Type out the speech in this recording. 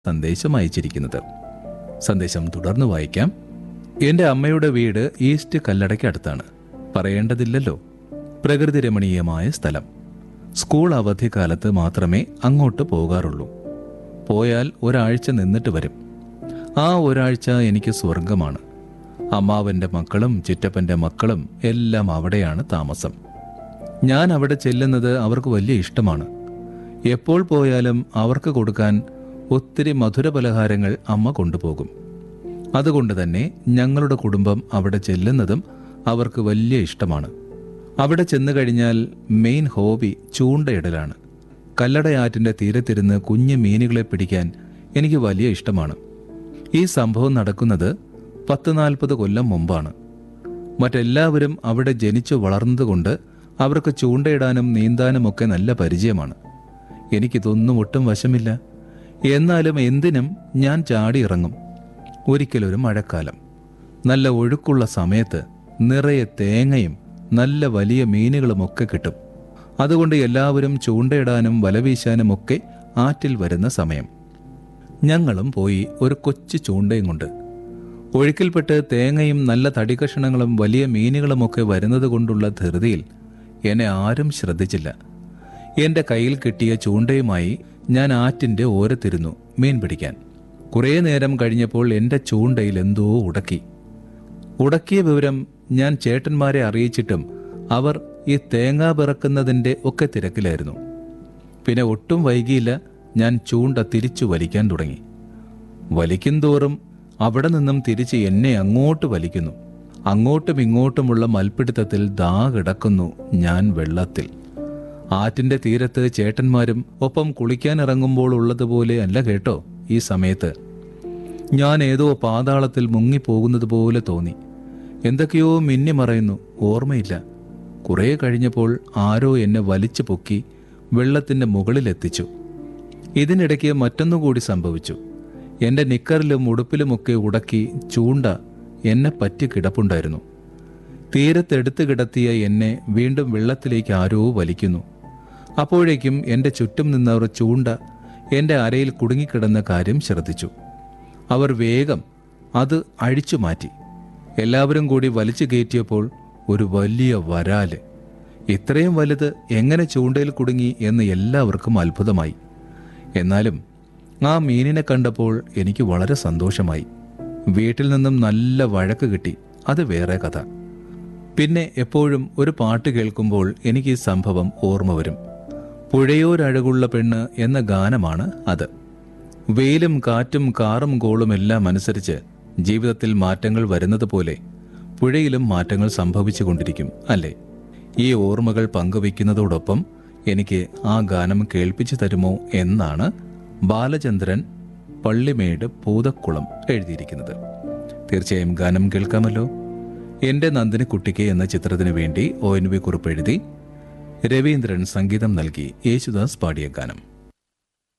സന്ദേശം അയച്ചിരിക്കുന്നത് സന്ദേശം തുടർന്ന് വായിക്കാം എന്റെ അമ്മയുടെ വീട് ഈസ്റ്റ് കല്ലടയ്ക്ക് അടുത്താണ് പറയേണ്ടതില്ലല്ലോ പ്രകൃതി രമണീയമായ സ്ഥലം സ്കൂൾ അവധിക്കാലത്ത് മാത്രമേ അങ്ങോട്ട് പോകാറുള്ളൂ പോയാൽ ഒരാഴ്ച നിന്നിട്ട് വരും ആ ഒരാഴ്ച എനിക്ക് സ്വർഗമാണ് അമ്മാവന്റെ മക്കളും ചിറ്റപ്പന്റെ മക്കളും എല്ലാം അവിടെയാണ് താമസം ഞാൻ അവിടെ ചെല്ലുന്നത് അവർക്ക് വലിയ ഇഷ്ടമാണ് എപ്പോൾ പോയാലും അവർക്ക് കൊടുക്കാൻ ഒത്തിരി മധുര പലഹാരങ്ങൾ അമ്മ കൊണ്ടുപോകും അതുകൊണ്ട് തന്നെ ഞങ്ങളുടെ കുടുംബം അവിടെ ചെല്ലുന്നതും അവർക്ക് വലിയ ഇഷ്ടമാണ് അവിടെ ചെന്നു കഴിഞ്ഞാൽ മെയിൻ ഹോബി ചൂണ്ടയിടലാണ് കല്ലടയാറ്റിന്റെ തീരത്തിരുന്ന് കുഞ്ഞു മീനുകളെ പിടിക്കാൻ എനിക്ക് വലിയ ഇഷ്ടമാണ് ഈ സംഭവം നടക്കുന്നത് പത്ത് നാൽപ്പത് കൊല്ലം മുമ്പാണ് മറ്റെല്ലാവരും അവിടെ ജനിച്ചു വളർന്നതുകൊണ്ട് അവർക്ക് ചൂണ്ടയിടാനും നീന്താനും ഒക്കെ നല്ല പരിചയമാണ് എനിക്കിതൊന്നും ഒട്ടും വശമില്ല എന്നാലും എന്തിനും ഞാൻ ചാടിയിറങ്ങും ഒരിക്കലൊരു മഴക്കാലം നല്ല ഒഴുക്കുള്ള സമയത്ത് നിറയെ തേങ്ങയും നല്ല വലിയ മീനുകളുമൊക്കെ കിട്ടും അതുകൊണ്ട് എല്ലാവരും ചൂണ്ടയിടാനും വലവീശാനും ഒക്കെ ആറ്റിൽ വരുന്ന സമയം ഞങ്ങളും പോയി ഒരു കൊച്ചു ചൂണ്ടയും കൊണ്ട് ഒഴുക്കിൽപ്പെട്ട് തേങ്ങയും നല്ല തടികഷണങ്ങളും വലിയ മീനുകളുമൊക്കെ വരുന്നത് കൊണ്ടുള്ള ധൃതിയിൽ എന്നെ ആരും ശ്രദ്ധിച്ചില്ല എന്റെ കയ്യിൽ കിട്ടിയ ചൂണ്ടയുമായി ഞാൻ ആറ്റിന്റെ ഓരത്തിരുന്നു മീൻ പിടിക്കാൻ കുറേ നേരം കഴിഞ്ഞപ്പോൾ എന്റെ ചൂണ്ടയിൽ എന്തോ ഉടക്കി ഉടക്കിയ വിവരം ഞാൻ ചേട്ടന്മാരെ അറിയിച്ചിട്ടും അവർ ഈ തേങ്ങ പിറക്കുന്നതിന്റെ ഒക്കെ തിരക്കിലായിരുന്നു പിന്നെ ഒട്ടും വൈകിയില്ല ഞാൻ ചൂണ്ട തിരിച്ചു വലിക്കാൻ തുടങ്ങി വലിക്കും തോറും അവിടെ നിന്നും തിരിച്ച് എന്നെ അങ്ങോട്ട് വലിക്കുന്നു അങ്ങോട്ടും ഇങ്ങോട്ടുമുള്ള മൽപ്പിടുത്തത്തിൽ ദാ കിടക്കുന്നു ഞാൻ വെള്ളത്തിൽ ആറ്റിന്റെ തീരത്ത് ചേട്ടന്മാരും ഒപ്പം കുളിക്കാനിറങ്ങുമ്പോൾ ഉള്ളതുപോലെ അല്ല കേട്ടോ ഈ സമയത്ത് ഞാൻ ഏതോ പാതാളത്തിൽ മുങ്ങിപ്പോകുന്നത് പോലെ തോന്നി എന്തൊക്കെയോ മിന്നി മറയുന്നു ഓർമ്മയില്ല കുറേ കഴിഞ്ഞപ്പോൾ ആരോ എന്നെ വലിച്ചു പൊക്കി വെള്ളത്തിന്റെ മുകളിലെത്തിച്ചു ഇതിനിടയ്ക്ക് മറ്റൊന്നുകൂടി സംഭവിച്ചു എന്റെ നിക്കറിലും ഉടുപ്പിലുമൊക്കെ ഉടക്കി ചൂണ്ട എന്നെ പറ്റി കിടപ്പുണ്ടായിരുന്നു തീരത്തെടുത്ത് കിടത്തിയ എന്നെ വീണ്ടും വെള്ളത്തിലേക്ക് ആരോ വലിക്കുന്നു അപ്പോഴേക്കും എന്റെ ചുറ്റും നിന്നവർ ചൂണ്ട എന്റെ അരയിൽ കുടുങ്ങിക്കിടന്ന കാര്യം ശ്രദ്ധിച്ചു അവർ വേഗം അത് അഴിച്ചു മാറ്റി എല്ലാവരും കൂടി വലിച്ചു കയറ്റിയപ്പോൾ ഒരു വലിയ വരാല് ഇത്രയും വലുത് എങ്ങനെ ചൂണ്ടയിൽ കുടുങ്ങി എന്ന് എല്ലാവർക്കും അത്ഭുതമായി എന്നാലും ആ മീനിനെ കണ്ടപ്പോൾ എനിക്ക് വളരെ സന്തോഷമായി വീട്ടിൽ നിന്നും നല്ല വഴക്ക് കിട്ടി അത് വേറെ കഥ പിന്നെ എപ്പോഴും ഒരു പാട്ട് കേൾക്കുമ്പോൾ എനിക്ക് ഈ സംഭവം ഓർമ്മ വരും പുഴയോരഴകുള്ള പെണ്ണ് എന്ന ഗാനമാണ് അത് വെയിലും കാറ്റും കാറും കോളും എല്ലാം അനുസരിച്ച് ജീവിതത്തിൽ മാറ്റങ്ങൾ വരുന്നത് പോലെ പുഴയിലും മാറ്റങ്ങൾ സംഭവിച്ചു കൊണ്ടിരിക്കും അല്ലേ ഈ ഓർമ്മകൾ പങ്കുവയ്ക്കുന്നതോടൊപ്പം എനിക്ക് ആ ഗാനം കേൾപ്പിച്ചു തരുമോ എന്നാണ് ബാലചന്ദ്രൻ പള്ളിമേട് പൂതക്കുളം എഴുതിയിരിക്കുന്നത് തീർച്ചയായും ഗാനം കേൾക്കാമല്ലോ എന്റെ നന്ദിനി കുട്ടിക്ക് എന്ന ചിത്രത്തിനു വേണ്ടി ഒ എൻ വി കുറിപ്പ് എഴുതി രവീന്ദ്രൻ സംഗീതം നൽകി യേശുദാസ് പാടിയ ഗാനം